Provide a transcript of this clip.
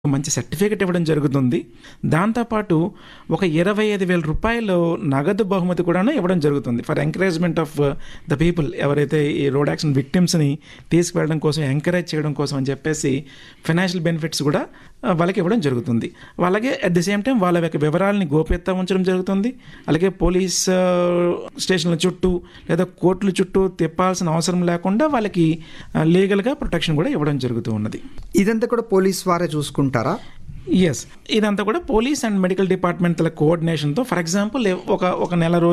మంచి సర్టిఫికెట్ ఇవ్వడం జరుగుతుంది దాంతోపాటు ఒక ఇరవై ఐదు వేల రూపాయలు నగదు బహుమతి కూడాను ఇవ్వడం జరుగుతుంది for encouragement of the people ఎవరైతే ఈ రోడ్ యాక్సిడెంట్ విక్టిమ్స్ని తీసుకువెళ్ళడం కోసం ఎంకరేజ్ చేయడం కోసం అని చెప్పేసి ఫైనాన్షియల్ బెనిఫిట్స్ కూడా ఆ, వాళ్ళకి ఇవ్వడం జరుగుతుంది అలాగే అట్ ది సేమ్ టైం వాళ్ళ యొక్క వివరాలని గోప్యత ఉంచడం జరుగుతుంది అలాగే పోలీస్ ఆ, స్టేషన్ల చుట్టూ లేదా కోర్టుల చుట్టూ తిప్పాల్సిన అవసరం లేకుండా వాళ్ళకి ఆ, లీగల్గా ప్రొటెక్షన్ కూడా ఇవ్వడం జరుగుతూ ఉన్నది ఇదంతా కూడా పోలీస్ వారే చూసుకుంటారా ఎస్ ఇదంతా కూడా పోలీస్ అండ్ మెడికల్ డిపార్ట్మెంట్ల కోఆర్డినేషన్తో ఫర్ ఎగ్జాంపుల్ ఒక ఒక నెల రోజులు